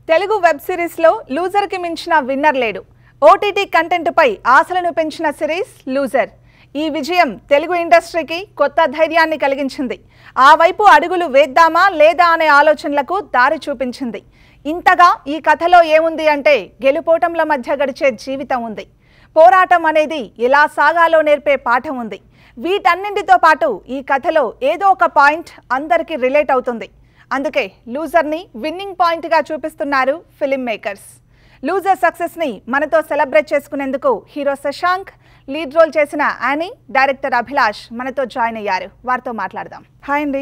Telugu web సిరీస్లో లూజర్కి మించిన winner లేడు ఓటీటీ కంటెంట్పై ఆశలను పెంచిన సిరీస్ లూజర్ ఈ విజయం తెలుగు ఇండస్ట్రీకి కొత్త ధైర్యాన్ని కలిగించింది ఆ వైపు అడుగులు వేద్దామా లేదా అనే ఆలోచనలకు దారి చూపించింది ఇంతగా ఈ కథలో ఏముంది అంటే గెలుపోటంల మధ్య గడిచే జీవితం ఉంది పోరాటం అనేది ఎలా సాగాలో నేర్పే పాఠం ఉంది వీటన్నింటితో పాటు ఈ కథలో ఏదో ఒక పాయింట్ అందరికీ రిలేట్ అవుతుంది అందుకే లూజర్ని విన్నింగ్ పాయింట్గా చూపిస్తున్నారు ఫిలిం మేకర్స్ లూజర్ సక్సెస్ని మనతో సెలబ్రేట్ చేసుకునేందుకు హీరో శశాంక్ లీడ్ రోల్ చేసిన యానీ డైరెక్టర్ అభిలాష్ మనతో జాయిన్ అయ్యారు వారితో మాట్లాడదాం హాయ్ అండి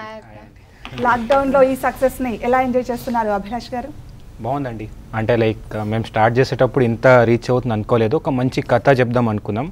లాక్డౌన్లో ఈ సక్సెస్ని ఎలా ఎంజాయ్ చేస్తున్నారు అభిలాష్ గారు బాగుందండి అంటే లైక్ మేము స్టార్ట్ చేసేటప్పుడు ఇంత రీచ్ అవుతుంది అనుకోలేదు ఒక మంచి కథ చెప్దాం అనుకున్నాం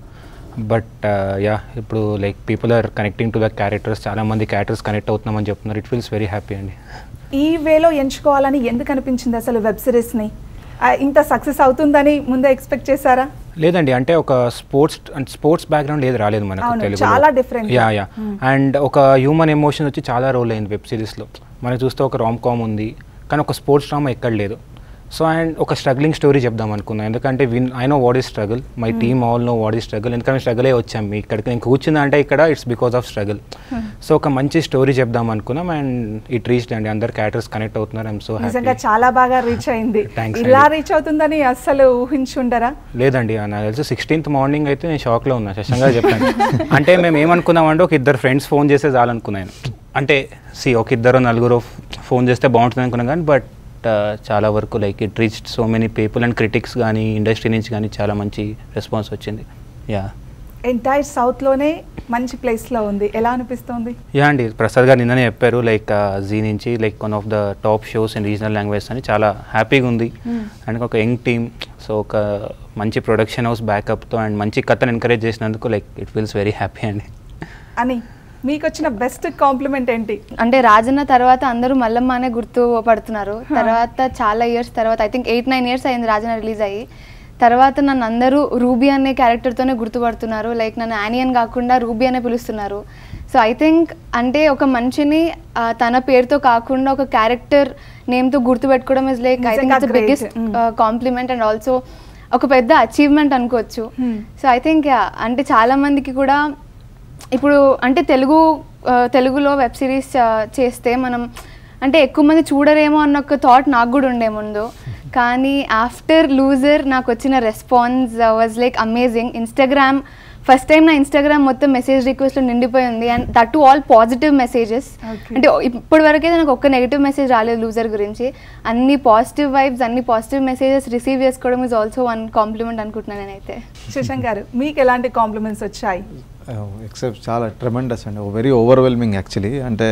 బట్ యా ఇప్పుడు like people are connecting to the characters చాలా మంది క్యారెక్టర్స్ కనెక్ట్ అవుతున్నామని చెప్తున్నారు ఇట్ ఫీల్స్ వెరీ హ్యాపీ అండి ఈ వేలో ఎంచుకోవాలని ఎందుకు అనిపించింది అసలు వెబ్ సిరీస్ని ఆ, ఇంత సక్సెస్ అవుతుందని ముందే ఎక్స్పెక్ట్ చేశారా లేదండి అంటే ఒక స్పోర్ట్స్ అంటే స్పోర్ట్స్ బ్యాక్గ్రౌండ్ లేదు రాలేదు మనకు అవును, తెలుగు చాలా different. యా యా అండ్ ఒక హ్యూమన్ ఎమోషన్ వచ్చి చాలా రోల్ అయింది వెబ్ సిరీస్లో మనం చూస్తే ఒక రామ్ కామ్ ఉంది కానీ ఒక స్పోర్ట్స్ డ్రామా ఎక్కడ లేదు సో అండ్ ఒక స్ట్రగ్లింగ్ స్టోరీ చెప్దాం అనుకున్నాను ఎందుకంటే when I know what is struggle my team all know what is struggle ఎందుకంటే స్ట్రగులే వచ్చాం మీ ఇక్కడికి నేను కూర్చుందా అంటే ఇక్కడ it's because of struggle so ఒక మంచి స్టోరీ చెప్దాం అనుకున్నాం అండ్ ఇట్ రీచ్ అండి అందరు క్యారెక్టర్స్ కనెక్ట్ అవుతున్నారు ఐఎమ్ సో నిజంగా హ్యాపీ చాలా బాగా రీచ్ అయింది Thanks ఇలా అండి. రీచ్ అవుతుందని అస్సలు ఊహించుండరా లేదండి నాకు తెలిసి సిక్స్టీన్త్ మార్నింగ్ అయితే నేను షాక్లో ఉన్నా శశంగా చెప్పాను అంటే మేము ఏమనుకున్నామంటే ఒక ఇద్దరు ఫ్రెండ్స్ ఫోన్ చేస్తే చాలనుకున్నాను అంటే సి ఒక ఇద్దరు నలుగురు ఫోన్ చేస్తే బాగుంటుంది అనుకున్నాను కానీ బట్ చాలా వరకు like it reach so many people and critics కానీ ఇండస్ట్రీ నుంచి కానీ చాలా మంచి రెస్పాన్స్ వచ్చింది యా ఎంటైర్ సౌత్లోనే మంచి ప్లేస్లో ఉంది ఎలా అనిపిస్తుంది యా అండి ప్రసాద్ గారు నిన్ననే చెప్పారు లైక్ జీ నుంచి like one of the top shows in regional language అని చాలా హ్యాపీగా ఉంది అండ్ ఒక యంగ్ టీమ్ సో ఒక మంచి ప్రొడక్షన్ హౌస్ బ్యాకప్తో అండ్ మంచి కథను ఎంకరేజ్ చేసినందుకు like it feels very happy అండి అని మీకు వచ్చిన బెస్ట్ కాంప్లిమెంట్ ఏంటి అంటే రాజన్న తర్వాత అందరూ మల్లమ్మనే గుర్తు పడుతున్నారు తర్వాత చాలా ఇయర్స్ తర్వాత I think eight nine years అయింది రాజన్న రిలీజ్ అయ్యి తర్వాత నన్ను అందరూ రూబీ అనే క్యారెక్టర్తోనే గుర్తుపడుతున్నారు లైక్ నన్ను యానియన్ కాకుండా రూబీ అనే పిలుస్తున్నారు సో ఐ థింక్ అంటే ఒక మనిషిని ఆ, తన పేరుతో కాకుండా ఒక క్యారెక్టర్ నేమ్తో గుర్తుపెట్టుకోవడం ఇస్ లైక్ ఐ థింక్ నిజంగా it's great. Biggest Mm. Compliment and also ఒక పెద్ద అచీవ్మెంట్ అనుకోవచ్చు Hmm. సో ఐ థింక్ అంటే చాలా మందికి కూడా ఇప్పుడు అంటే తెలుగు ఆ, తెలుగులో వెబ్ సిరీస్ ఆ, చేస్తే మనం అంటే ఎక్కువ మంది చూడరేమో అన్న ఒక థాట్ నాకు కూడా ఉండే ముందు కానీ ఆఫ్టర్ లూజర్ నాకు వచ్చిన response was like amazing Instagram first time నా ఇన్స్టాగ్రామ్ మొత్తం మెసేజ్ రిక్వెస్ట్లు నిండిపోయి ఉంది and that too all positive messages Okay. అంటే ఇప్పటి వరకైతే నాకు ఒక్క నెగిటివ్ మెసేజ్ రాలేదు లూజర్ గురించి అన్ని పాజిటివ్ వైబ్స్ అన్ని పాజిటివ్ మెసేజెస్ రిసీవ్ చేసుకోవడం ఇస్ ఆల్సో వన్ కాంప్లిమెంట్ అనుకుంటున్నాను నేనైతే శశాంక్ గారు మీకు ఎలాంటి కాంప్లిమెంట్స్ వచ్చాయి ఎక్సెప్ట్ చాలా ట్రెమెండస్ అండి వెరీ ఓవర్వెల్మింగ్ యాక్చువల్లీ అంటే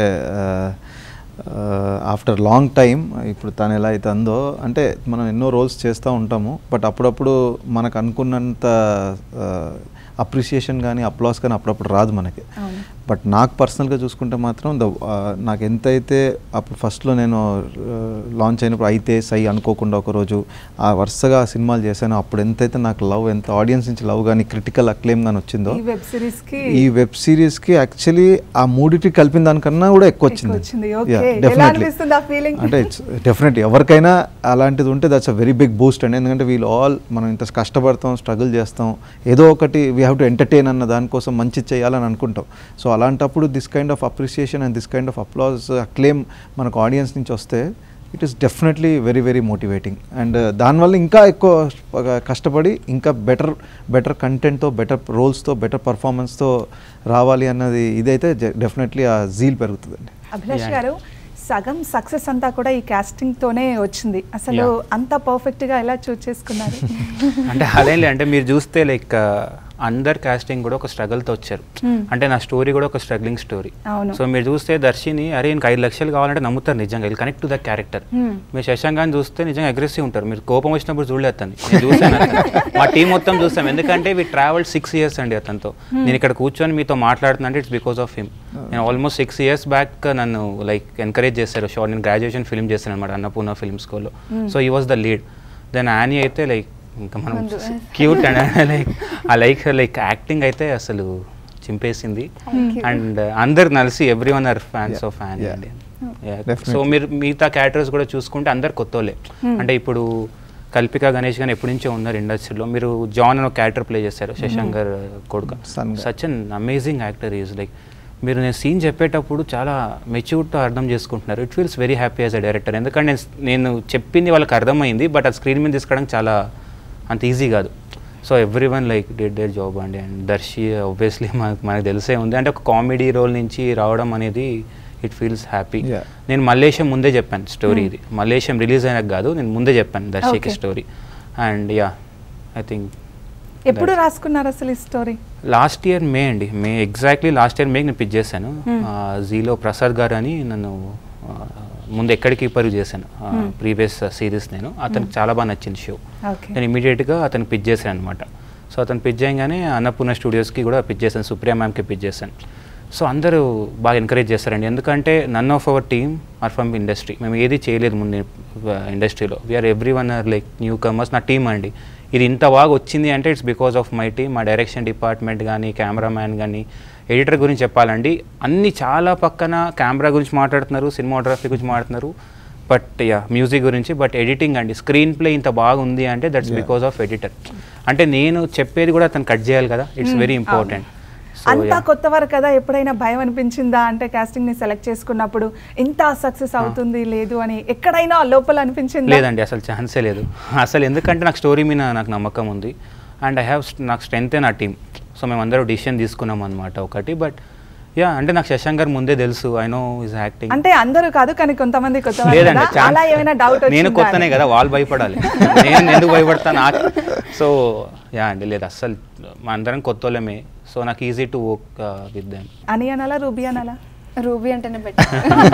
ఆఫ్టర్ లాంగ్ టైం ఇప్పుడు తను ఎలా అయితే అందో అంటే మనం ఎన్నో రోల్స్ చేస్తూ ఉంటాము బట్ అప్పుడప్పుడు మనకు అనుకున్నంత అప్రిషియేషన్ కానీ అప్లాస్ కానీ అప్పుడప్పుడు రాదు మనకి అవును. బట్ నాకు పర్సనల్గా చూసుకుంటే మాత్రం ద నాకు ఎంతైతే అప్పుడు ఫస్ట్లో నేను లాంచ్ అయినప్పుడు అయితే సై అనుకోకుండా ఒకరోజు ఆ వరుసగా సినిమాలు చేశాను అప్పుడు ఎంతైతే నాకు లవ్ ఎంత ఆడియన్స్ నుంచి లవ్ కానీ క్రిటికల్ అక్లేమ్ కానీ వచ్చిందో ఈ వెబ్ సిరీస్ కి ఈ వెబ్ సిరీస్ కి యాక్చువల్లీ ఆ మూడిటి కలిపిన దానికన్నా కూడా ఎక్కువ వచ్చింది వచ్చింది. Yeah, Okay. ఎలా definitely. అనిపిస్తుంది ఆ feeling? అంటే ఇట్స్ డెఫినెట్ ఎవరికైనా అలాంటిది ఉంటే that's a very big boost అండి ఎందుకంటే వీళ్ళు ఆల్ మనం ఇంత కష్టపడతాం స్ట్రగుల్ చేస్తాం ఏదో ఒకటి వీ హ్యావ్ టు ఎంటర్టైన్ అన్న దానికోసం మంచి చేయాలని అనుకుంటాం సో అలాంటప్పుడు this kind of appreciation and this kind of applause acclaim మనకు ఆడియన్స్ నుంచి వస్తే it is definitely very very motivating and దానివల్ల ఇంకా ఎక్కువ కష్టపడి ఇంకా బెటర్ బెటర్ కంటెంట్తో బెటర్ రోల్స్తో బెటర్ పర్ఫార్మెన్స్తో రావాలి అన్నది ఇదైతే డెఫినెట్లీ ఆ జీల్ పెరుగుతుందండి అభిలాష్ Yeah. గారు సగం సక్సెస్ అంతా కూడా ఈ casting తోనే వచ్చింది అసలు Yeah. అంత పర్ఫెక్ట్ గా ఎలా చూస్ చేసుకున్నారు అంటే అదేం లేదు అంటే మీరు చూస్తే లైక్ అందరు కాస్టింగ్ కూడా ఒక స్ట్రగుల్తో వచ్చారు Hmm. అంటే నా స్టోరీ కూడా ఒక స్ట్రగ్లింగ్ స్టోరీ అవును. సో మీరు చూస్తే దర్శిని అరే ఇంక ఐదు లక్షలు కావాలంటే నమ్ముతారు నిజంగా వీళ్ళు connect to the character Hmm. మీరు శశాంక్ గారిని చూస్తే నిజంగా అగ్రెసివ్ ఉంటారు మీరు కోపం వచ్చినప్పుడు చూడలేదు అతన్ని నేను చూసాను అతన్ని. మా టీం మొత్తం చూస్తాం ఎందుకంటే వి ట్రావెల్ సిక్స్ ఇయర్స్ అండి అతనితో నేను ఇక్కడ కూర్చొని మీతో మాట్లాడుతున్నా ఇట్స్ బికాస్ ఆఫ్ హిమ్ నేను ఆల్మోస్ట్ సిక్స్ ఇయర్స్ బ్యాక్ నన్ను లైక్ ఎంకరేజ్ చేశారు షార్ట్ నేను గ్రాడ్యుయేషన్ ఫిల్మ్ చేశాను అనమాట అన్నపూర్ణ ఫిల్మ్ స్కూల్లో సో ఈ was the lead then any అయితే లైక్ ఇంకా మనం ముందు. Cute and like uh like like acting అయితే అసలు చింపేసింది Thank you. అండ్ అందరు కలిసి every one are fans of fan Yeah. అండి Definitely. సో మీరు మిగతా క్యారెక్టర్స్ కూడా చూసుకుంటే అందరు కొత్తోళ్ళే అంటే ఇప్పుడు కల్పిక గణేష్ గాని ఎప్పటి నుంచో ఉన్నారు ఇండస్ట్రీలో మీరు జాన్ అని ఒక క్యారెక్టర్ ప్లే చేశారు శశాంకర్ కొడుకు Son guy. Such an amazing actor is like మీరు నేను సీన్ చెప్పేటప్పుడు చాలా మెచ్యూర్డ్తో అర్థం చేసుకుంటున్నారు it feels very happy as a director ఎందుకంటే నేను నేను చెప్పింది వాళ్ళకి అర్థమైంది బట్ అది స్క్రీన్ మీద తీసుకోవడం చాలా అంత ఈజీ కాదు so every one like did their job అండి అండ్ దర్శి ఆబ్వియస్లీ మనకు మనకు తెలిసే ఉంది అంటే ఒక కామెడీ రోల్ నుంచి రావడం అనేది ఇట్ ఫీల్స్ హ్యాపీ Yeah. నేను మల్లేశం ముందే చెప్పాను స్టోరీ ఇది మల్లేశం రిలీజ్ అయినాక కాదు నేను ముందే చెప్పాను దర్శికి Okay. Story and yeah I think ఎప్పుడు రాసుకున్నారు అసలు ఈ స్టోరీ లాస్ట్ ఇయర్ మే అండి May exactly last year May నేను పిచ్ చేశాను ఆ, జీలో ప్రసాద్ గారు అని నన్ను ఆ, ముందు ఎక్కడికి పరుగు చేశాను ప్రీవియస్ సిరీస్ నేను అతనికి చాలా బాగా నచ్చింది షో ఓకే నేను ఇమీడియట్గా అతనికి పిచ్ చేశాను అనమాట సో అతను పిచ్ చేయగానే అన్నపూర్ణ స్టూడియోస్కి కూడా పిచ్ చేశాను సుప్రియా మ్యామ్కి పిచ్ చేశాను సో అందరూ బాగా ఎంకరేజ్ చేస్తారండి ఎందుకంటే none of our team are from industry మేము ఏది చేయలేదు ముందు ఇండస్ట్రీలో we're every one are like newcomers నా టీమ్ అండి ఇది ఇంత బాగా వచ్చింది అంటే it's because of my team మా డైరెక్షన్ డిపార్ట్మెంట్ కానీ కెమెరామ్యాన్ కానీ ఎడిటర్ గురించి చెప్పాలండి అన్ని చాలా పక్కన కెమెరా గురించి మాట్లాడుతున్నారు సినిమాటోగ్రఫీ గురించి మాట్లాడుతున్నారు బట్ యా మ్యూజిక్ గురించి బట్ ఎడిటింగ్ అండి స్క్రీన్ ప్లే ఇంత బాగుంది అంటే దట్స్ బికాస్ ఆఫ్ ఎడిటర్ అంటే నేను చెప్పేది కూడా అతను కట్ చేయాలి కదా ఇట్స్ వెరీ ఇంపార్టెంట్ సో అంతా కొత్త వారు కదా ఎప్పుడైనా భయం అనిపించిందా అంటే కాస్టింగ్ ని సెలెక్ట్ చేసుకున్నప్పుడు ఇంత సక్సెస్ అవుతుంది లేదు అని ఎక్కడైనా లోపల అనిపించిందా లేదండి అసలు ఛాన్సే లేదు అసలు ఎందుకంటే నాకు స్టోరీ మీద నాకు నమ్మకం ఉంది అండ్ ఐ హ్యావ్ నాకు స్ట్రెంత్ నా టీమ్ సో మేమందరూ డిసిషన్ తీసుకున్నాం అనమాట ఒకటి బట్ యా అంటే నాకు శశాంక్ గారు ముందే తెలుసు ఐ నో ఇస్ యాక్టింగ్ అంటే అందరూ కాదు కానీ కొంతమంది కొత్త వారు లేదండి కదా, అలా ఏమైనా డౌట్ నేను కొత్తనే కదా వాళ్ళు భయపడాలి నేను ఎందుకు భయపడతాను నాకు సో యా అండి లేదు అస్సలు మా అందరం కొత్త వాళ్ళమే సో నాకు easy to work with them అని అనాలా రూబీ అనాలా రూబీ అంటేనే బెటర్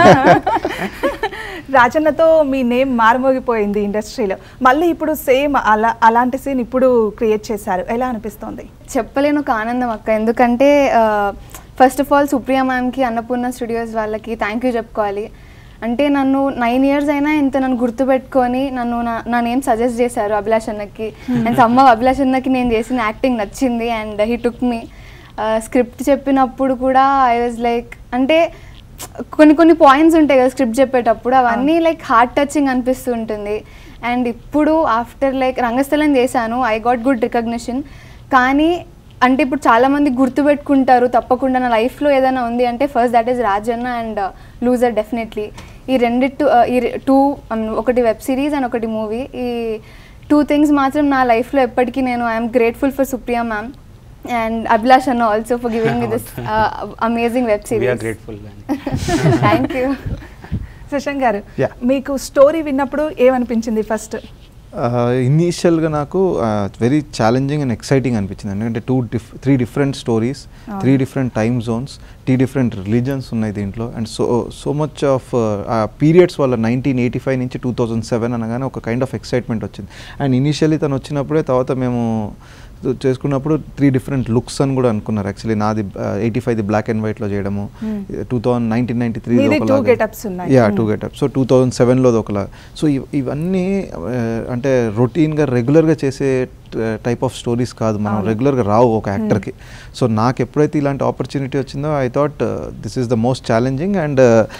రాజన్నతో మీ నేమ్ మారుమోగిపోయింది ఇండస్ట్రీలో మళ్ళీ ఇప్పుడు సేమ్ అలా అలాంటి సీన్ ఇప్పుడు క్రియేట్ చేశారు ఎలా అనిపిస్తోంది చెప్పలేను ఒక ఆనందం అక్క ఎందుకంటే ఫస్ట్ ఆఫ్ ఆల్ సుప్రియా మ్యామ్కి అన్నపూర్ణ స్టూడియోస్ వాళ్ళకి థ్యాంక్ యూ చెప్పుకోవాలి అంటే నన్ను నైన్ ఇయర్స్ అయినా ఇంత నన్ను గుర్తుపెట్టుకొని నన్ను నా నా నేమ్ సజెస్ట్ చేశారు అభిలాష్ అన్నకి అండ్ సమ్మ అభిలాష్ అన్నకి నేను చేసిన యాక్టింగ్ నచ్చింది and he took me script చెప్పినప్పుడు కూడా ఐ వాజ్ లైక్ అంటే కొన్ని కొన్ని పాయింట్స్ ఉంటాయి కదా స్క్రిప్ట్ చెప్పేటప్పుడు అవన్నీ లైక్ హార్ట్ టచింగ్ అనిపిస్తుంటుంది అండ్ ఇప్పుడు ఆఫ్టర్ లైక్ రంగస్థలం చేశాను ఐ గాట్ గుడ్ రికగ్నిషన్ కానీ అంటే ఇప్పుడు చాలా మంది గుర్తుపెట్టుకుంటారు తప్పకుండా నా లైఫ్లో ఏదైనా ఉంది అంటే first that is Rajanna and loser definitely ఈ రెండిట్టు uh, ఈ టూ ఒకటి వెబ్ సిరీస్ అండ్ ఒకటి మూవీ ఈ టూ థింగ్స్ మాత్రం నా లైఫ్లో ఎప్పటికీ నేను I'm grateful for Supriya ma'am and Abhilash అన్న also for giving me this amazing web we're series grateful thank you Shashank garu Yeah. మీకు స్టోరీ విన్నప్పుడు ఏమనిపించింది ఫస్ట్ ఇనీషియల్గా నాకు వెరీ ఛాలెంజింగ్ అండ్ ఎక్సైటింగ్ అనిపించింది ఎందుకంటే two diff three different stories three different time zones three different religions ఉన్నాయి దీంట్లో and so so much of uh periods వల్ల నైన్టీన్ ఎయిటీ ఫైవ్ నుంచి టూ థౌజండ్ సెవెన్ అనగానే ఒక కైండ్ ఆఫ్ ఎక్సైట్మెంట్ వచ్చింది and initially తను వచ్చినప్పుడే తర్వాత మేము చేసుకున్నప్పుడు త్రీ డిఫరెంట్ లుక్స్ అని కూడా అనుకున్నారు యాక్చువల్లీ నాది eighty five the black and వైట్లో చేయడము two thousand nineteen ninety three మీది two getups ఉన్నాయి. Yeah Hmm. Two getup so two thousand సెవెన్లోది ఒకలా సో ఇవ్- ఇవన్నీ ఆ, అంటే రొటీన్గా రెగ్యులర్గా చేసే టైప్ ఆఫ్ స్టోరీస్ కాదు మనం అవును. రెగ్యులర్గా రావు ఒక యాక్టర్కి సో నాకు ఎప్పుడైతే ఇలాంటి ఆపర్చునిటీ వచ్చిందో I thought this is the most challenging and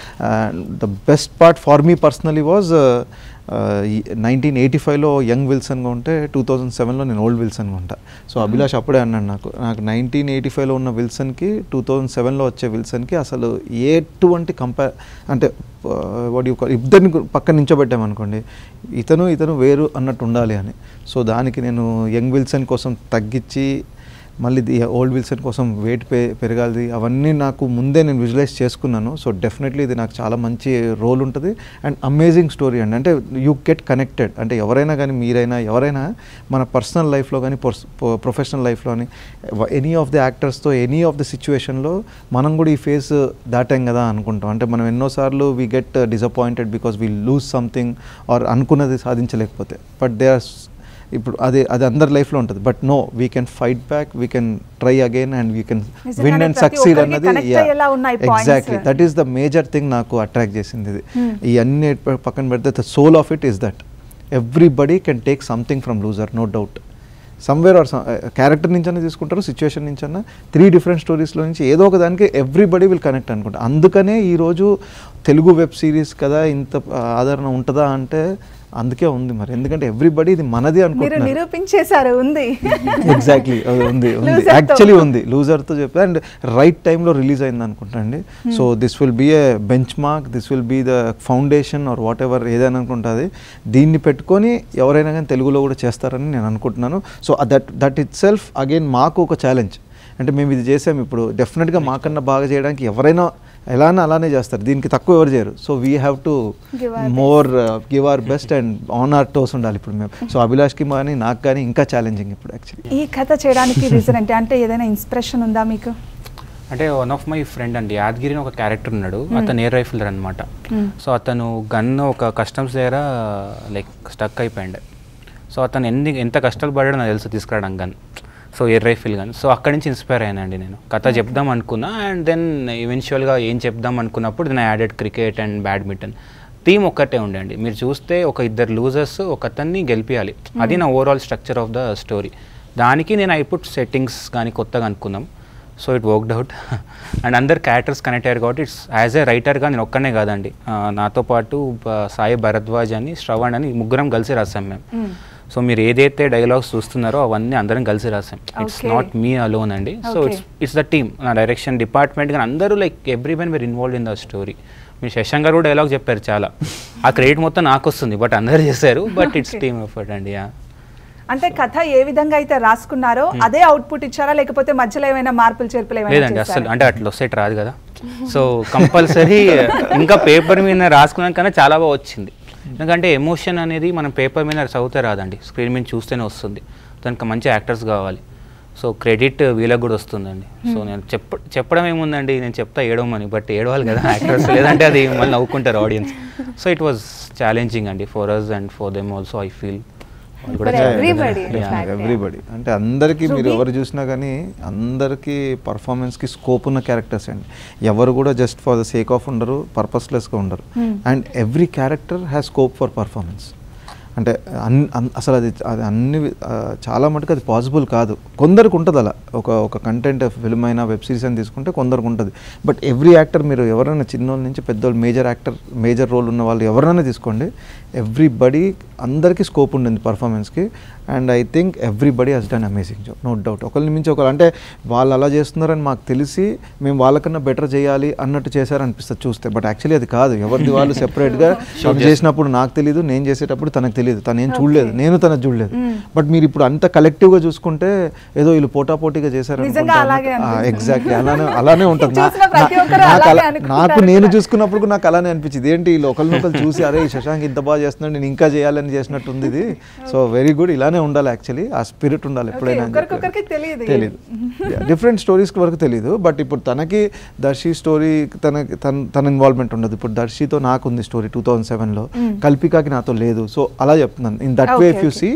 the best part for me personally was nineteen eighty ఫైవ్లో యంగ్ విల్సన్గా ఉంటే టూ థౌజండ్ సెవెన్లో నేను ఓల్డ్ విల్సన్గా ఉంటా సో అభిలాష్ అప్పుడే అన్నాడు నాకు నాకు నైన్టీన్ ఎయిటీ ఫైవ్లో ఉన్న విల్సన్కి టూ థౌజండ్ సెవెన్లో వచ్చే విల్సన్కి అసలు ఎటువంటి కంపేర్ అంటే వాడి ఇద్దరిని గు- పక్కన నించోబెట్టామనుకోండి ఇతను ఇతను వేరు అన్నట్టు ఉండాలి అని సో దానికి నేను యంగ్ విల్సన్ కోసం తగ్గించి మళ్ళీ ఓల్డ్ విల్సన్ కోసం వెయిట్ పె పెరగాలి అవన్నీ నాకు ముందే నేను విజువలైజ్ చేసుకున్నాను సో డెఫినెట్లీ ఇది నాకు చాలా మంచి రోల్ ఉంటుంది అండ్ అమేజింగ్ స్టోరీ అండి అంటే యూ గెట్ కనెక్టెడ్ అంటే ఎవరైనా కానీ మీరైనా ఎవరైనా మన పర్సనల్ లైఫ్లో కానీ ప్రొఫెషనల్ లైఫ్లో కానీ ఎనీ ఆఫ్ ది యాక్టర్స్తో ఎనీ ఆఫ్ ది సిచ్యువేషన్లో మనం కూడా ఈ ఫేస్ దాటాం కదా అనుకుంటాం అంటే మనం ఎన్నోసార్లు we get disappointed because we lose something or అనుకున్నది సాధించలేకపోతే బట్ దే ఆర్ ఇప్పుడు అది అది అందరి లైఫ్లో ఉంటుంది but no we can fight back we can try again and we can నిజంగానే విన్ అండ్ ప్రతి సక్సీడ్ ఒక్కరికి అన్నది connect అయ్యేలా ఉన్నాయి points. Exactly that is the major thing నాకు అట్రాక్ట్ చేసింది ఇది ఈ అన్ని ప- పక్కన పెడితే the soul of it is that everybody can take something from loser no doubt somewhere or character నుంచి అన్నా తీసుకుంటారు సిచ్యువేషన్ నుంచి అన్నా త్రీ డిఫరెంట్ స్టోరీస్లో నుంచి ఏదో ఒక దానికి ఎవ్రీబడి విల్ కనెక్ట్ అనుకుంటా అందుకనే ఈరోజు తెలుగు వెబ్ సిరీస్ కదా ఇంత ఆ, ఆదరణ ఉంటుందా అంటే అందుకే ఉంది మరి ఎందుకంటే ఎవ్రీబడి ఇది మనది మీరు అనుకుంటున్నారు నిరూపించేశారు ఉంది ఎగ్జాక్ట్లీ ఉంది ఉంది Loser తో. యాక్చువల్లీ ఉంది లూజర్తో చెప్పి అండ్ రైట్ టైంలో రిలీజ్ అయింది అనుకుంటా అండి so this will be a benchmark this will be the foundation or whatever ఏదైనా అనుకుంటుంది దీన్ని పెట్టుకొని ఎవరైనా కానీ తెలుగులో కూడా చేస్తారని నేను అనుకుంటున్నాను so that that itself again మాకు ఒక ఛాలెంజ్ అంటే మేము ఇది చేసాం ఇప్పుడు డెఫినెట్గా మాకన్నా బాగా చేయడానికి ఎవరైనా ఎలానే అలానే చేస్తారు దీనికి తక్కువ ఎవరు చేయరు so we have to Give our more give our best and on our toes ఉండాలి ఇప్పుడు మేము సో అభిలాష్కి కానీ నాకు కానీ ఇంకా ఛాలెంజింగ్ ఇప్పుడు యాక్చువల్లీ ఈ కథ చేయడానికి రీజన్ అంటే అంటే ఏదైనా ఇన్స్పిరేషన్ ఉందా మీకు అంటే వన్ ఆఫ్ మై ఫ్రెండ్ అండి యాదగిరి అని ఒక క్యారెక్టర్ ఉన్నాడు అతను ఎయిర్ రైఫిలర్ అనమాట సో అతను గన్ ఒక కస్టమ్స్ దగ్గర లైక్ స్టక్ అయిపోయాడు సో అతను ఎన్ని ఎంత కష్టాలు పడాడో నాకు తెలుసు తీసుకురావడం gun so air rifle gun so అక్కడి నుంచి ఇన్స్పైర్ అయ్యానండి నేను కథ చెప్దాం అనుకున్నా అండ్ దెన్ ఈవెన్చువల్గా ఏం చెప్దాం అనుకున్నప్పుడు నేను added cricket and badminton theme ఒక్కటే ఉండండి మీరు చూస్తే ఒక ఇద్దరు లూజర్స్ ఒక అతన్ని గెలిపించాలి అది నా overall structure of the story దానికి నేను ఐపుట్ సెట్టింగ్స్ కానీ కొత్తగా అనుకున్నాం so it worked out and అందరు క్యారెక్టర్స్ కనెక్ట్ అయ్యారు కాబట్టి ఇట్స్ యాజ్ ఏ రైటర్గా నేను ఒక్కనే కాదండి ఆ, నాతో పాటు బ- సాయి భరద్వాజ్ అని శ్రవణ్ అని ముగ్గురం కలిసి రాసాం మేము సో మీరు ఏదైతే డైలాగ్స్ చూస్తున్నారో అవన్నీ అందరం కలిసి రాసాం it's Okay. Not me alone అండి so Okay. It's it's the team నా డైరెక్షన్ డిపార్ట్మెంట్ కానీ అందరూ like every one were involve in the story మీరు శశాంక్ గారు కూడా డైలాగ్ చెప్పారు చాలా ఆ క్రెడిట్ మొత్తం నాకు వస్తుంది బట్ అందరు చేశారు బట్ ఇట్స్ టీమ్ ఎఫర్ట్ అండి యా అంటే కథ ఏ విధంగా అయితే రాసుకున్నారో అదే అవుట్పుట్ ఇచ్చారా లేకపోతే మధ్యలో ఏమైనా మార్పులు చేర్పులు ఏమైనా లేదండి అసలు చేశారా? అంటే అట్లా వస్తే రాదు కదా సో కంపల్సరీ ఇంకా పేపర్ మీద రాసుకున్నాం కన్నా చాలా బాగా వచ్చింది ఎందుకంటే ఎమోషన్ అనేది మనం పేపర్ మీద చదివితే రాదండి స్క్రీన్ మీద చూస్తేనే వస్తుంది దానికి మంచి యాక్టర్స్ కావాలి సో క్రెడిట్ వీళ్ళకి కూడా వస్తుందండి సో నేను చెప్ప చెప్పడం ఏముందండి నేను చెప్తా ఏడవమని బట్ ఏడవాలి కదా యాక్టర్స్ లేదంటే అది మళ్ళీ నవ్వుకుంటారు audience so it was challenging అండి for us and for them also I feel For everybody, in fact, yeah. Everybody అంటే అందరికీ మీరు Ruby? ఎవరు చూసినా కానీ అందరికీ పర్ఫార్మెన్స్కి స్కోప్ ఉన్న క్యారెక్టర్స్ అండి ఎవరు కూడా just for the sake of ఉండరు పర్పస్లెస్గా ఉండరు and every character has scope for performance అంటే అన్ అన్- అసలు అది అది అన్ని వి- ఆ, చాలా మటుకు అది పాసిబుల్ కాదు కొందరికి ఉంటుంది అలా ఒక ఒక కంటెంట్ ఫిల్మ్ అయినా వెబ్ సిరీస్ అని తీసుకుంటే కొందరికి ఉంటుంది బట్ ఎవ్రీ యాక్టర్ మీరు ఎవరైనా చిన్నోళ్ళ నుంచి పెద్దోళ్ళు మేజర్ యాక్టర్ మేజర్ రోల్ ఉన్న వాళ్ళు ఎవరైనా తీసుకోండి ఎవ్రీబడి అందరికీ స్కోప్ ఉండింది పర్ఫార్మెన్స్కి and I think everybody has done amazing job no doubt ఒకరిని మించి ఒకరు అంటే వాళ్ళు అలా చేస్తున్నారని మాకు తెలిసి మేము వాళ్ళకన్నా బెటర్ చేయాలి అన్నట్టు చేశారనిపిస్తుంది చూస్తే బట్ యాక్చువల్లీ అది కాదు ఎవరిది వాళ్ళు సెపరేట్గా తను చేసినప్పుడు నాకు తెలియదు నేను చేసేటప్పుడు తనకు తెలియదు తను ఏం చూడలేదు నేను తనకు చూడలేదు బట్ మీరు ఇప్పుడు అంత కలెక్టివ్గా చూసుకుంటే ఏదో వీళ్ళు పోటాపోటీగా చేశారు నిజంగా అలాగే అనిపిస్తుంది. ఎగ్జాక్ట్లీ అలానే అలానే ఉంటుంది నా- చూసిన ప్రతి నా- ఒక్కరు నాకు అలాగే అలా- అనుకుంటారు నాకు నేను కూడా. చూసుకున్నప్పుడు కూడా నాకు అలానే అనిపించింది ఏంటి వీళ్ళు ఒకరినొకరు చూసి అరే ఈ శశాంక్ ఇంత బాగా చేస్తున్నాడు నేను ఇంకా చేయాలని చేసినట్టు ఉంది ఇది సో వెరీ గుడ్ ఇలానే ఉండాలి యాక్చువల్లీ ఆ స్పిరిట్ ఉండాలి Okay, ఎప్పుడైనా అని ఒకరికొకరికి చెప్పారు. తెలియదు తెలియదు డిఫరెంట్ స్టోరీస్ వరకు తెలియదు బట్ ఇప్పుడు తనకి దర్శి స్టోరీ తనకి తన తన ఇన్వాల్వ్మెంట్ ఉండదు ఇప్పుడు దర్శితో నాకు ఉంది స్టోరీ టూ థౌజండ్ సెవెన్లో కల్పికాకి నాతో లేదు సో అలా చెప్తున్నాను in that way Okay, if you okay. See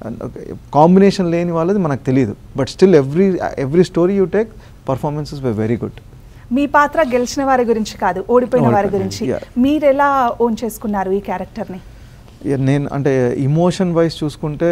combination లేని వాళ్ళది మనకు తెలియదు but still every every story you take performances were very good మీ పాత్ర గెలిచిన వారి గురించి కాదు ఓడిపోయిన వారి ఓడిపోయిన, గురించి yeah. మీరు ఎలా ఓన్ చేసుకున్నారు ఈ క్యారెక్టర్ని Yeah, నేను అంటే ఇమోషన్ వైజ్ చూసుకుంటే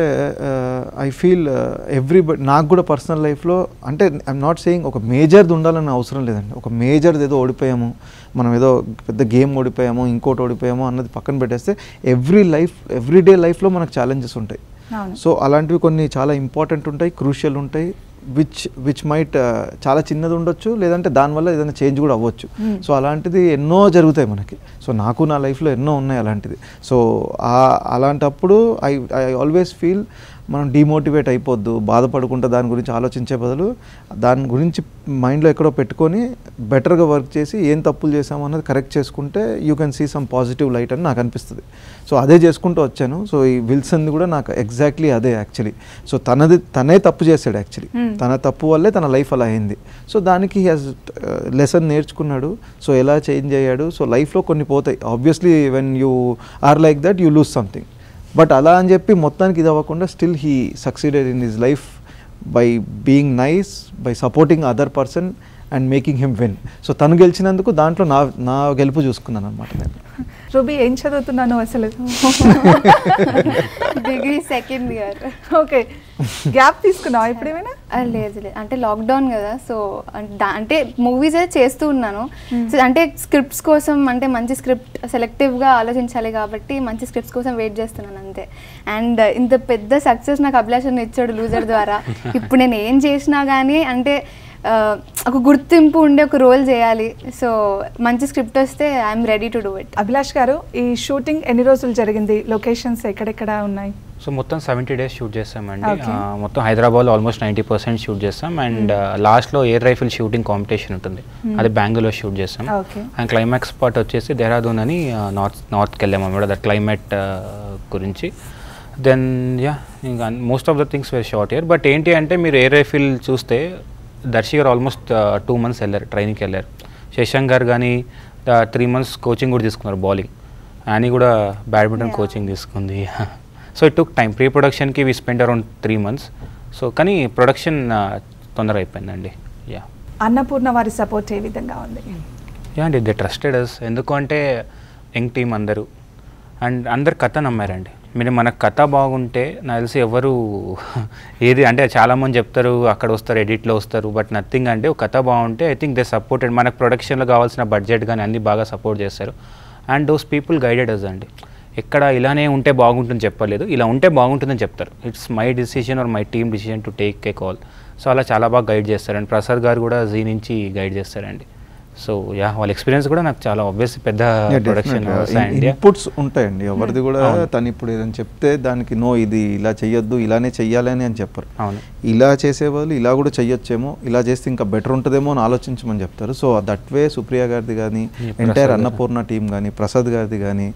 ఐ ఫీల్ ఎవ్రీబడి నాకు కూడా పర్సనల్ లైఫ్లో అంటే ఐఎమ్ నాట్ సేయింగ్ ఒక మేజర్ది ఉండాలని అవసరం లేదండి ఒక మేజర్ది ఏదో ఓడిపోయాము మనం ఏదో పెద్ద గేమ్ ఓడిపోయాము ఇంకోటి ఓడిపోయాము అన్నది పక్కన పెట్టేస్తే ఎవ్రీ లైఫ్ ఎవ్రీ డే లైఫ్లో మనకు ఛాలెంజెస్ ఉంటాయి అవును సో అలాంటివి కొన్ని చాలా ఇంపార్టెంట్ ఉంటాయి క్రూషియల్ ఉంటాయి విచ్ విచ్ మైట్ చాలా చిన్నది ఉండొచ్చు లేదంటే దానివల్ల ఏదైనా చేంజ్ కూడా అవ్వచ్చు సో అలాంటిది ఎన్నో జరుగుతాయి మనకి సో నాకు నా లైఫ్లో ఎన్నో ఉన్నాయి అలాంటిది సో ఆ- అలాంటప్పుడు ఐ ఐ ఆల్వేస్ ఫీల్ మనం డిమోటివేట్ అయిపోద్దు బాధపడుకుంటా దాని గురించి ఆలోచించే బదులు దాని గురించి మైండ్లో ఎక్కడో పెట్టుకొని బెటర్గా వర్క్ చేసి ఏం తప్పులు చేసామో అన్నది కరెక్ట్ చేసుకుంటే you can see some positive light అని నాకు అనిపిస్తుంది సో అదే చేసుకుంటూ వచ్చాను సో ఈ విల్సన్ది కూడా నాకు ఎగ్జాక్ట్లీ అదే యాక్చువల్లీ సో తనది తనే తప్పు చేశాడు యాక్చువల్లీ తన తప్పు వల్లే తన లైఫ్ అలా అయింది సో దానికి హ్యాస్ లెసన్ నేర్చుకున్నాడు సో ఎలా చేంజ్ అయ్యాడు సో లైఫ్లో కొన్ని పోతాయి obviously when you are like that you lose something but అలా అని చెప్పి మొత్తానికి ఇది అవ్వకుండా still he succeeded in his life by being nice by supporting other person and making him win so తను గెలిచినందుకు దాంట్లో నా నా గెలుపు చూసుకున్నాను అనమాట నేను రూబీ ఏం చదువుతున్నాను అసలు degree second year okay gap తీసుకున్నావా ఇప్పుడేమైనా లేదు లేదు అంటే లాక్డౌన్ కదా సో అంటే మూవీస్ అయితే చేస్తూ ఉన్నాను సో అంటే స్క్రిప్ట్స్ కోసం అంటే మంచి స్క్రిప్ట్ సెలెక్టివ్గా ఆలోచించాలి కాబట్టి మంచి స్క్రిప్ట్స్ కోసం వెయిట్ చేస్తున్నాను అంతే అండ్ ఇంత పెద్ద సక్సెస్ నాకు అభిలాషణ ఇచ్చాడు లూజర్ ద్వారా ఇప్పుడు నేను ఏం చేసినా కానీ అంటే ఆ, ఒక గుర్తింపు ఉండే ఒక రోల్ చేయాలి సో మంచి స్క్రిప్ట్ వస్తే I'm ready to do it Abhilash garu ఈ షూటింగ్ ఎన్ని రోజులు జరిగింది లొకేషన్స్ ఎక్కడెక్కడ ఉన్నాయి సో మొత్తం సెవెంటీ డేస్ షూట్ చేస్తామండి Okay. ఆ, మొత్తం హైదరాబాద్లో ఆల్మోస్ట్ నైంటీ పర్సెంట్ షూట్ చేస్తాం అండ్ లాస్ట్లో ఎయిర్ రైఫిల్ షూటింగ్ కాంపిటీషన్ ఉంటుంది అది బెంగళూరులో షూట్ చేస్తాం Okay. అండ్ క్లైమాక్స్ స్పాట్ వచ్చేసి దేహరాదూన్ అని నార్త్ నార్త్కి వెళ్ళాము అనమాట దట్ క్లైమేట్ గురించి దెన్ యా ఇంకా most of the things very short year but ఏంటి అంటే మీరు ఎయిర్ రైఫిల్ చూస్తే దర్శి గారు ఆల్మోస్ట్ టూ మంత్స్ వెళ్ళారు ట్రైనింగ్కి వెళ్ళారు శశాంక్ గారు కానీ త్రీ మంత్స్ కోచింగ్ కూడా తీసుకున్నారు బౌలింగ్ అని కూడా బ్యాడ్మింటన్ Yeah. కోచింగ్ తీసుకుంది so it took time pre ప్రొడక్షన్కి we spend around three months so కానీ ప్రొడక్షన్ తొందర అయిపోయిందండి యా అన్నపూర్ణ వారి సపోర్ట్ ఏ విధంగా ఉంది యా అండి దే ట్రస్టెడ్ అస్ ఎందుకంటే యంగ్ టీం అందరూ అండ్ అందరు కథ నమ్మారండి మీరు మన కథ బాగుంటే నాకు తెలిసి ఎవరు ఏది అంటే చాలామంది చెప్తారు అక్కడ వస్తారు ఎడిట్లో వస్తారు బట్ నథింగ్ అంటే ఒక కథ బాగుంటే ఐ థింక్ దే సపోర్టెడ్ మనకు ప్రొడక్షన్లో కావాల్సిన బడ్జెట్ కానీ అన్ని బాగా సపోర్ట్ చేస్తారు and those people guided us అండి ఎక్కడ ఇలానే ఉంటే బాగుంటుంది చెప్పలేదు ఇలా ఉంటే బాగుంటుందని చెప్తారు it's my decision or my team decision to take a call so అలా చాలా బాగా గైడ్ చేస్తారు అండ్ ప్రసాద్ గారు కూడా జీ నుంచి గైడ్ చేస్తారండి సో యా వాళ్ళ ఎక్స్పీరియన్స్ కూడా నాకు చాలా ఆబ్వియస్ పెద్ద ప్రొడక్షన్ ఇన్పుట్స్ ఉంటాయండి ఎవరిది కూడా అవును. తను ఇప్పుడు ఏదైనా చెప్తే దానికి నో ఇది ఇలా చెయ్యొద్దు ఇలానే చెయ్యాలి అని అని చెప్పరు అవును ఇలా చేసే బదులు ఇలా కూడా చెయ్యొచ్చేమో ఇలా చేస్తే ఇంకా బెటర్ ఉంటుందేమో అని ఆలోచించమని చెప్తారు సో దట్ వే సుప్రియ గారిది కానీ ఈ ప్రసాద్ ఎంటైర్ గారు. అన్నపూర్ణ టీం కానీ ప్రసాద్ గారిది కానీ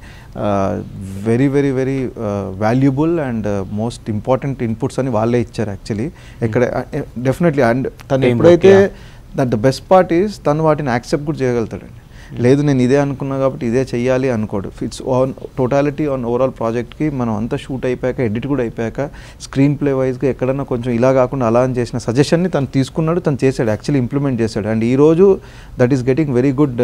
very very very valuable and most important inputs అని వాళ్ళే ఇచ్చారు యాక్చువల్లీ ఎక్కడ డెఫినెట్లీ అండ్ తను Teamwork, ఎప్పుడైతే yeah. That the best part is తను వాటిని యాక్సెప్ట్ కూడా చేయగలుగుతాడండి లేదు నేను ఇదే అనుకున్నా కాబట్టి ఇదే చెయ్యాలి అనుకోడు it's on totality on overall ప్రాజెక్ట్కి మనం అంతా షూట్ అయిపోయాక ఎడిట్ కూడా అయిపోయాక స్క్రీన్ ప్లే వైజ్గా ఎక్కడన్నా కొంచెం ఇలా కాకుండా అలా అని చేసిన సజెషన్ని తను తీసుకున్నాడు తను చేశాడు యాక్చువల్లీ ఇంప్లిమెంట్ చేశాడు అండ్ ఈరోజు that is getting very good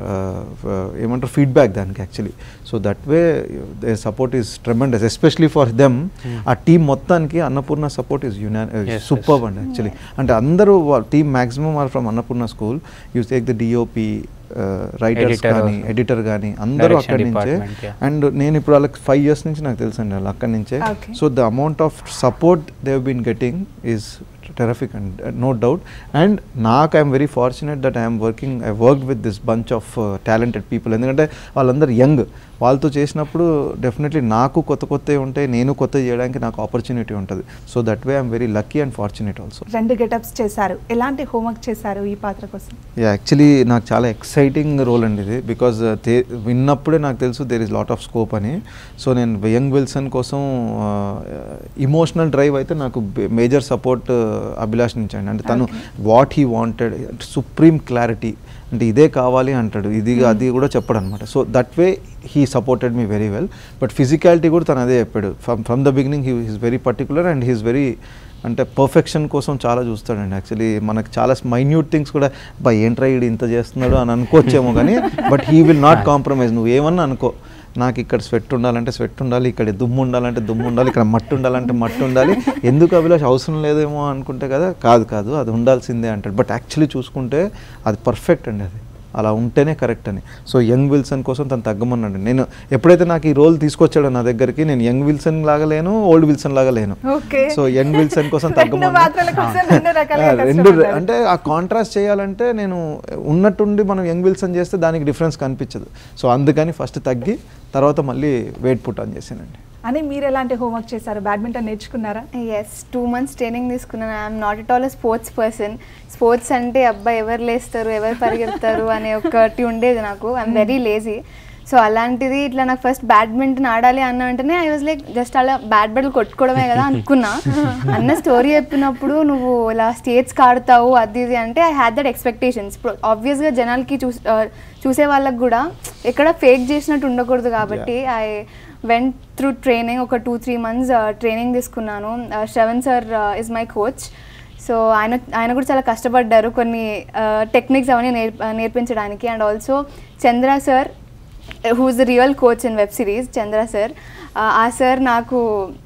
ఏమంటారు ఫీడ్బ్యాక్ దానికి actually so that way they support is tremendous especially for them uh team మొత్తానికి అన్నపూర్ణ సపోర్ట్ ఈస్ యునా yes. సూపర్ అండి యాక్చువల్లీ అంటే అందరూ team maximum are from Annapurna school you take the DOP writers Editor కానీ also. Editor కానీ అందరూ Direction అక్కడి నుంచే department, yeah. అండ్ నేను ఇప్పుడు వాళ్ళకి ఫైవ్ ఇయర్స్ నుంచి నాకు తెలుసు అండి వాళ్ళు అక్కడి నుంచే Okay. So the amount of support they've been getting is terrific and no doubt and నాకు I'm very fortunate that I'm working I work with this bunch of talented people ఎందుకంటే వాళ్ళందరూ యంగ్ వాళ్ళతో చేసినప్పుడు డెఫినెట్లీ నాకు కొత్త కొత్తవి ఉంటాయి నేను కొత్త చేయడానికి నాకు ఆపర్చునిటీ ఉంటుంది so that way I'm very lucky and fortunate also రెండు గెటప్స్ చేశారు ఎలాంటి హోంవర్క్ చేశారు ఈ పాత్ర కోసం యాక్చువల్లీ నాకు చాలా ఎక్సైటింగ్ రోల్ అండి ఇది బికాజ్ విన్నప్పుడే నాకు తెలుసు there is lot of scope అని సో నేను యంగ్ విల్సన్ కోసం ఇమోషనల్ డ్రైవ్ అయితే నాకు మేజర్ సపోర్ట్ అభిలాష్ నుంచి అండి అంటే తను what he wanted supreme clarity అంటే ఇదే కావాలి అంటాడు ఇది అది కూడా చెప్పడు అనమాట so that way he supported me very well but physicality కూడా తను అదే చెప్పాడు from from the beginning he is very particular and he's very అంటే పర్ఫెక్షన్ కోసం చాలా చూస్తాడండి యాక్చువల్లీ మనకు చాలా మైన్యూట్ థింగ్స్ కూడా బా ఏంట్రా ఈడు ఇంత చేస్తున్నాడు అని అనుకోవచ్చేమో కానీ but he will not compromise నువ్వు ఏమన్నా అనుకో నాకు ఇక్కడ స్వెట్ ఉండాలంటే స్వెట్ ఉండాలి ఇక్కడ దుమ్ము ఉండాలంటే దుమ్ము ఉండాలి ఇక్కడ మట్టి ఉండాలంటే మట్టి ఉండాలి ఎందుకు అభిలాష్ అవసరం లేదేమో అనుకుంటే కదా కాదు కాదు అది ఉండాల్సిందే అంటాడు బట్ యాక్చువల్లీ చూసుకుంటే అది పర్ఫెక్ట్ అండి అది అలా ఉంటేనే కరెక్ట్ అని సో యంగ్ విల్సన్ కోసం తను తగ్గమన్నాడు నేను ఎప్పుడైతే నాకు ఈ రోల్ తీసుకొచ్చాడో నా దగ్గరికి నేను యంగ్ విల్సన్ లాగా లేను ఓల్డ్ విల్సన్ లాగా లేను ఓకే సో యంగ్ విల్సన్ కోసం రెండు తగ్గమన్నా పాత్రల కోసం రెండు రకాలుగా ఆ, రెండు కష్టపడ్డారు. అంటే ఆ కాంట్రాస్ట్ చేయాలంటే నేను ఉన్నట్టుండి మనం యంగ్ విల్సన్ చేస్తే దానికి డిఫరెన్స్ కనిపించదు సో అందుకని ఫస్ట్ తగ్గి తర్వాత మళ్ళీ వెయిట్ పుట్ ఆన్ చేశానండి అని మీరు ఎలాంటి హోంవర్క్ చేశారు బ్యాడ్మింటన్ నేర్చుకున్నారా ఎస్ టూ మంత్స్ ట్రైనింగ్ తీసుకున్నాను I'm not at all a sports person sports అంటే అబ్బాయి ఎవరు లేస్తారు ఎవరు పరిగెడతారు అనే ఒకటి ఉండేది నాకు ఐఎమ్ వెరీ లేజీ సో అలాంటిది ఇట్లా నాకు ఫస్ట్ బ్యాడ్మింటన్ ఆడాలి అన్న వెంటనే ఐ వాజ్ లైక్ జస్ట్ అలా బ్యాట్ బాల్ కొట్టుకోవడమే కదా అనుకున్నా అన్న స్టోరీ చెప్పినప్పుడు నువ్వు ఇలా స్టేట్స్కి ఆడతావు అది ఇది అంటే ఐ హ్యాడ్ దట్ ఎక్స్పెక్టేషన్స్ ఇప్పుడు ఆబ్వియస్గా జనాలకి చూ చూసే వాళ్ళకి కూడా ఎక్కడ ఫేక్ చేసినట్టు ఉండకూడదు కాబట్టి ఐ వెంట్ త్రూ ట్రైనింగ్ ఒక టూ త్రీ మంత్స్ ట్రైనింగ్ తీసుకున్నాను Shravan sir is my coach so ఆయన ఆయన కూడా చాలా కష్టపడ్డారు కొన్ని టెక్నిక్స్ అవన్నీ నేర్ నేర్పించడానికి and also Chandra sir who's the real coach in web series Chandra sir ఆ సార్ నాకు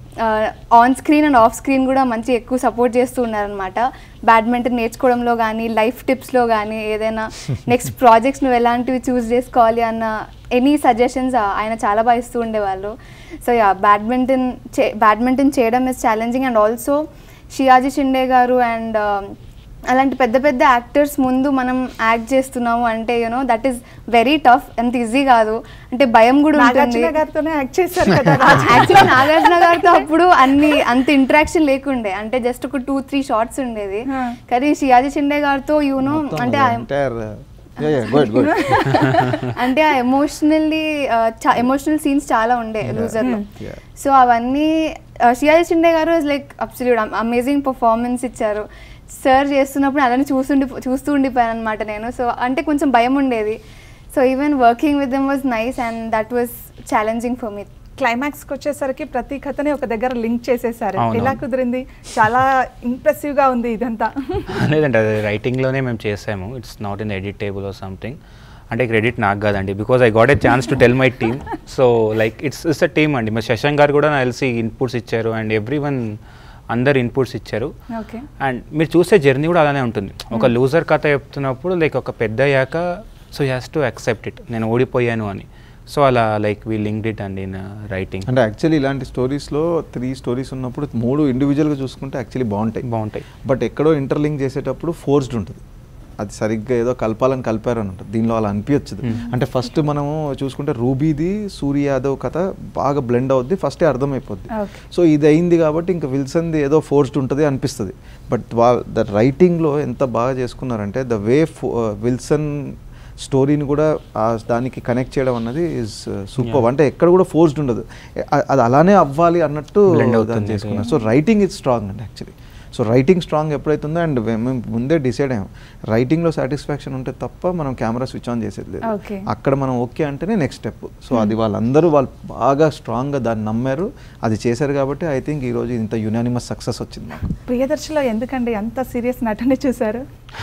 on screen and off screen కూడా మంచి ఎక్కువ సపోర్ట్ చేస్తూ ఉన్నారనమాట బ్యాడ్మింటన్ నేర్చుకోవడంలో కానీ లైఫ్ టిప్స్లో కానీ ఏదైనా నెక్స్ట్ ప్రాజెక్ట్స్ నువ్వు ఎలాంటివి చూస్ చేసుకోవాలి అన్న ఎనీ సజెషన్స్ ఆయన చాలా బాగా ఇస్తూ ఉండేవాళ్ళు సో యా బ్యాడ్మింటన్ చే బ్యాడ్మింటన్ చేయడం is challenging and also Sayaji Shinde గారు అండ్ అలాంటి పెద్ద పెద్ద యాక్టర్స్ ముందు మనం యాక్ట్ చేస్తున్నాము అంటే you know that is very tough అంత ఈజీ కాదు అంటే భయం కూడా ఉంటుంది నాగార్జున గారితోనే యాక్ట్ చేశారు కదా యాక్చువల్లీ నాగార్జున గారితో అప్పుడు అన్ని అంత ఇంటరాక్షన్ లేకుండే అంటే జస్ట్ ఒక టూ త్రీ షార్ట్స్ ఉండేది Huh. కానీ షియాజీ షిండే గారితో యూనో అంటే ఆ- ఎంటైర్ గుడ్ గుడ్ అంటే ఆ ఎమోషనల్లీ ఎమోషనల్ సీన్స్ చాలా ఉండే లూజర్లో Yeah. సో అవన్నీ షియాజీ షిండే గారు లైక్ అబ్సల్యూట్ అమేజింగ్ పర్ఫార్మెన్స్ ఇచ్చారు సార్ చేస్తున్నప్పుడు అలానే చూస్తుండి చూస్తూ ఉండిపోయాను అనమాట నేను సో అంటే కొంచెం భయం ఉండేది so even working with them was nice and that was challenging for me climax కి వచ్చేసరికి ప్రతి కథని ఒక దగ్గర లింక్ చేసేసారు అవును. ఎలా కుదిరింది చాలా ఇంప్రెసివ్ గా ఉంది ఇదంతా లేదండి అది రైటింగ్లోనే మేము చేసాము it's not in edit table or something అంటే క్రెడిట్ నాకు కాదండి because I got a chance to tell my team so like it's it's a team అండి మా శశాంక్ గారు కూడా నాకు తెలిసి ఇన్పుట్స్ ఇచ్చారు అండ్ ఎవ్రీ వన్ అందరు ఇన్పుట్స్ ఇచ్చారు ఓకే అండ్ మీరు చూసే జర్నీ కూడా అలానే ఉంటుంది ఒక లూజర్ కథ చెప్తున్నప్పుడు లైక్ ఒక పెద్ద అయ్యాక so has to accept it నేను ఓడిపోయాను అని సో అలా లైక్ వీ లింక్డ్ ఇట్ అండి ఇన్ రైటింగ్ అంటే యాక్చువల్లీ ఇలాంటి స్టోరీస్లో త్రీ స్టోరీస్ ఉన్నప్పుడు మూడు ఇండివిజువల్గా చూసుకుంటే యాక్చువల్లీ బాగుంటాయి బాగుంటాయి బట్ ఎక్కడో ఇంటర్లింక్ చేసేటప్పుడు ఫోర్స్డ్ ఉంటుంది అది సరిగ్గా ఏదో కలపాలని కలిపారని ఉంటుంది దీనిలో అలా అనిపించదు అంటే ఫస్ట్ మనము చూసుకుంటే రూబీది సూర్య యాదవ్ కథ బాగా బ్లెండ్ అవుద్ది ఫస్టే అర్థమైపోద్ది Okay. సో ఇది అయింది కాబట్టి ఇంకా విల్సన్ది ఏదో ఫోర్స్డ్ ఉంటుంది అనిపిస్తుంది బట్ వా ద రైటింగ్లో ఎంత బాగా చేసుకున్నారంటే ద వే విల్సన్ స్టోరీని కూడా ఆ దానికి కనెక్ట్ చేయడం అన్నది ఇస్ సూపర్ అంటే ఎక్కడ కూడా ఫోర్స్డ్ ఉండదు అ- అది అలానే అవ్వాలి అన్నట్టు Blend దాన్ని అవుతుంది. చేసుకున్నారు సో రైటింగ్ ఇస్ స్ట్రాంగ్ అండి యాక్చువల్లీ సో రైటింగ్ స్ట్రాంగ్ ఎప్పుడైతుందో అండ్ మేము ముందే డిసైడ్ అయ్యాం రైటింగ్లో సాటిస్ఫాక్షన్ ఉంటే తప్ప మనం కెమెరా స్విచ్ ఆన్ చేసేది లేదు Okay. అక్కడ మనం ఓకే అంటేనే నెక్స్ట్ స్టెప్ సో అది వాళ్ళందరూ వాళ్ళు బాగా స్ట్రాంగ్గా దాన్ని నమ్మారు అది చేశారు కాబట్టి ఐ థింక్ ఈరోజు ఇంత యునానిమస్ సక్సెస్ వచ్చింది మాకు ప్రియదర్శిలో ఎందుకండి అంత సీరియస్ నటన చూసారు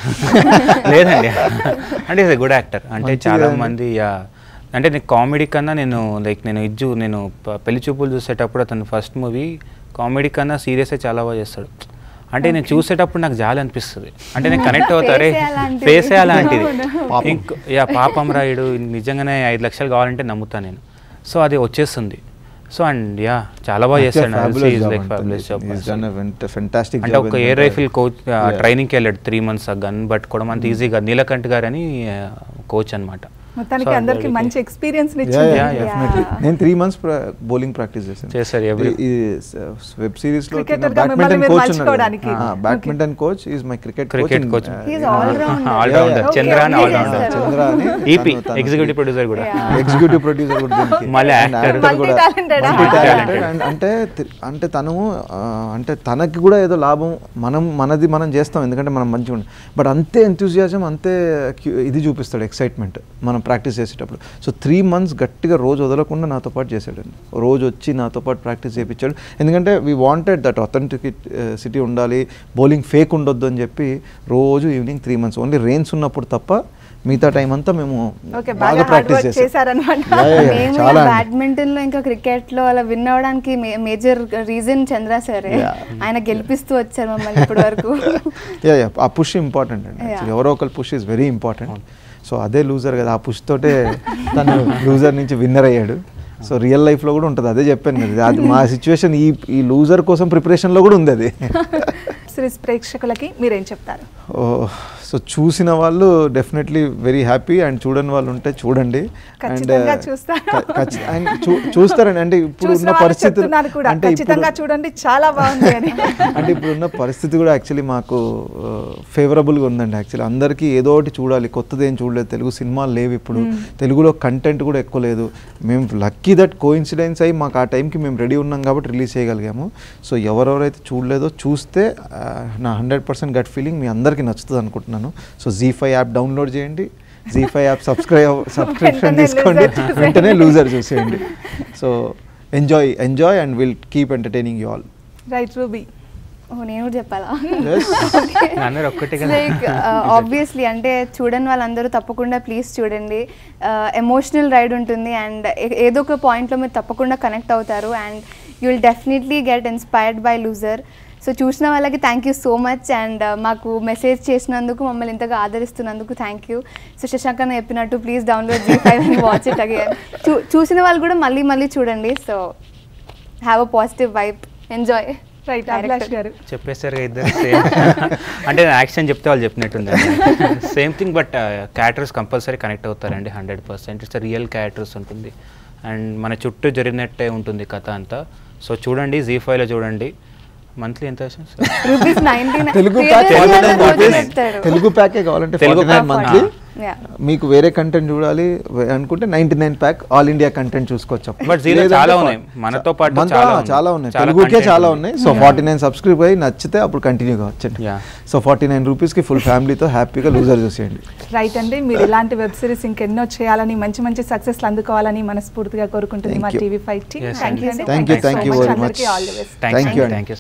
లేదండి అంటే ఇస్ గుడ్ యాక్టర్ అంటే మంచిగా చాలా ఉంది. మంది యా అంటే నేను కామెడీ కన్నా నేను లైక్ నేను ఇజ్జు నేను ప- పెళ్లి చూపులు చూసేటప్పుడు అతను ఫస్ట్ మూవీ కామెడీ కన్నా సీరియస్ చాలా బాగా చేస్తాడు అంటే నేను చూసేటప్పుడు నాకు జాలి అనిపిస్తుంది అంటే నేను కనెక్ట్ అవుతారే Face ఏ అలాంటిది. ఫేసే అలాంటిది పాపం. ఇంకో యా పాపం రాయుడు నిజంగానే ఐదు లక్షలు కావాలంటే నమ్ముతాను నేను సో అది వచ్చేస్తుంది సో అండ్ యా చాలా బాగా చేస్తాడు లైక్ ఫ్యాబులస్ జాబ్ ఫెంటాస్టిక్ అంటే ఒక ఎయిర్ రైఫిల్ కోచ్ ట్రైనింగ్కి వెళ్ళాడు త్రీ మంత్స్ ఆ గన్ పట్టుకోవడం అంత ఈజీగా నీలకంఠ్ గారు అని కోచ్ అనమాట మొత్తానికి అందరికి మంచి ఎక్స్పీరియన్స్ Yeah, ఇచ్చింది yeah. డెఫినెట్లీ నేను త్రీ మంత్స్ బౌలింగ్ ప్రాక్టీస్ చేశాను చేశారు, every- ఈ వెబ్ సిరీస్ లో Cricketer గా మిమ్మల్ని బ్యాడ్మింటన్ మీరు కోచ్ మలుచుకోవడానికి. Badminton coach is my cricket Cricket coach. He's all-rounder. All rounder Okay, Chandran okay, all rounder చేస్తారు. చంద్ర అని ఈపీ తను- తను- ఎగ్జిక్యూటివ్ ప్రొడ్యూసర్ కూడా Yeah. ఎగ్జిక్యూటివ్ ప్రొడ్యూసర్ కూడా దీనికి. మళ్ళీ And actor. actor కూడా. Multi-talented ఆ? Multi-talented. Multi-talented. And అంటే తి- అంటే తను ఆ, అంటే తనకి కూడా ఏదో లాభం మనం మనది మనం చేస్తాం ఎందుకంటే మనం మంచిగా ఉండి బట్ అంతే ఎంతూజియాజం అంతే cu- ఇది చూపిస్తాడు ఎక్సైట్మెంట్ మనం ప్రాక్టీస్ చేసేటప్పుడు సో త్రీ మంత్స్ గట్టిగా రోజు వదలకుండా నాతో పాటు చేశాడండి రోజు వచ్చి నాతో పాటు ప్రాక్టీస్ చేయించాడు ఎందుకంటే we wanted that authenticity ఉండాలి బౌలింగ్ ఫేక్ ఉండొద్దు అని చెప్పి రోజు evening three months only rains ఉన్నప్పుడు తప్ప మిగతా టైం అంతా మేము ఓకే బాగా బాగా హార్డ్ ప్రాక్టీస్ వర్క్ చేసాం చేశారనమాట Yeah, yeah, yeah. మేము చాలా అండి. బ్యాడ్మింటన్ లో ఇంకా క్రికెట్ లో అలా విన్ అవడానికి మేజర్ రీజన్ చంద్ర సరే Yeah. ఆయన గెలిపిస్తూ వచ్చారు మమ్మల్ని ఇప్పటి వరకు యా యా ఆ పుష్ ఇంపార్టెంట్ అండి Yeah. Actually, ఎవరో ఒకరి push is very important so అదే లూజర్ కదా ఆ పుష్ తోటే తను లూజర్ నుంచి విన్నర్ అయ్యాడు సో రియల్ లైఫ్లో కూడా ఉంటుంది అదే చెప్పాను కదా అది మా సిచ్యువేషన్ ఈ ఈ లూజర్ కోసం ప్రిపరేషన్లో కూడా ఉంది అది సిరీస్ ప్రేక్షకులకి మీరేం చెప్తారు సో చూసిన వాళ్ళు డెఫినెట్లీ వెరీ హ్యాపీ అండ్ చూడని వాళ్ళు ఉంటే చూడండి ఖచ్చితంగా చూస్తారు. అండ్ చూస్తారండి అంటే ఇప్పుడు చూసిన ఉన్న వాళ్ళు పరిస్థితులు చెప్తున్నారు కూడా అంటే ఖచ్చితంగా ఇప్పుడు చూడండి చాలా బాగుంది అని అంటే ఇప్పుడు ఉన్న పరిస్థితి కూడా యాక్చువల్లీ మాకు ఫేవరబుల్గా ఉందండి యాక్చువల్లీ అందరికీ ఏదో ఒకటి చూడాలి కొత్తది ఏం చూడలేదు తెలుగు సినిమాలు లేవు ఇప్పుడు తెలుగులో కంటెంట్ కూడా ఎక్కువ లేదు మేము లక్కీ దట్ కోఇన్సిడెన్స్ అయ్యి మాకు ఆ టైంకి మేము రెడీ ఉన్నాం కాబట్టి రిలీజ్ చేయగలిగాము సో ఎవరెవరైతే చూడలేదో చూస్తే ఆ, నా హండ్రెడ్ పర్సెంట్ గట్ ఫీలింగ్ మీ అందరికీ నచ్చుతుంది అనుకుంటున్నాను so Zee five app download చేయండి Zee five app subscribe subscription వెంటనే తీసుకోండి loser చూసేయండి. వెంటనే లూజర్ చూసేయండి so enjoy enjoy and will keep entertaining you all right Ruby ఓ నేను కూడా చెప్పాలా Yes. అందరూ ఒక్కటే కదా లైక్ ఆబ్వియస్లీ అంటే చూడని వాళ్ళందరూ తప్పకుండా ప్లీజ్ చూడండి ఎమోషనల్ రైడ్ ఉంటుంది అండ్ ఏదో ఒక పాయింట్లో మీరు తప్పకుండా కనెక్ట్ అవుతారు and you will definitely get inspired by loser so చూసిన వాళ్ళకి thank you so much and మాకు మెసేజ్ చేసినందుకు మమ్మల్ని ఇంతగా ఆదరిస్తున్నందుకు థ్యాంక్ యూ సో శశాంక్ అన్న చెప్పినట్టు please download Zee five and watch it again చూ చూసిన వాళ్ళు కూడా మళ్ళీ మళ్ళీ చూడండి so have a positive vibe enjoy right Abhilash గారు చెప్పేశారు కదా ఇద్దరు సేమ్ అంటే యాక్షన్ చెప్తే వాళ్ళు చెప్పినట్టుంది same thing but characters compulsory connect అవుతారండి hundred percent it's real characters ఉంటుంది అండ్ మన చుట్టూ జరిగినట్టే ఉంటుంది కథ అంతా సో చూడండి జీ ఫైవ్లో చూడండి మంత్లీ ఎంత rupees nineteen Telugu pack Telugu ప్యాకే కావాలంటే Telugu Telugu pack, monthly Yeah. మీకు వేరే కంటెంట్ చూడాలి వే- అనుకుంటే ninety nine pack all India content చూసుకోవచ్చు But Zee లో లేదంటే చాలా ఫా- ఉన్నాయి. మనతో పాటు మనతో చాలా ఉన్నాయి. చాలా ఉన్నాయి చాలా తెలుగుకే content చాలా ఉంది. ఉన్నాయి సో ఫార్టీ నైన్ సబ్స్క్రైబ్ అయ్యి నచ్చితే అప్పుడు కంటిన్యూ కావచ్చండి Yeah. సో ఫార్టీ నైన్ రూపీస్కి ఫుల్ ఫ్యామిలీతో హ్యాపీగా లూజర్ చూసేయండి రైట్ అండి మీరు ఇలాంటి వెబ్ సిరీస్ ఇంకెన్నో చేయాలని మంచి మంచి సక్సెస్లు అందుకోవాలని మనస్ఫూర్తిగా కోరుకుంటుంది Thank మా you. TV five team Yes, thank you thank you. Thank you, thank you very much. అందరికీ all the best thank Thank you you అండి. Thank you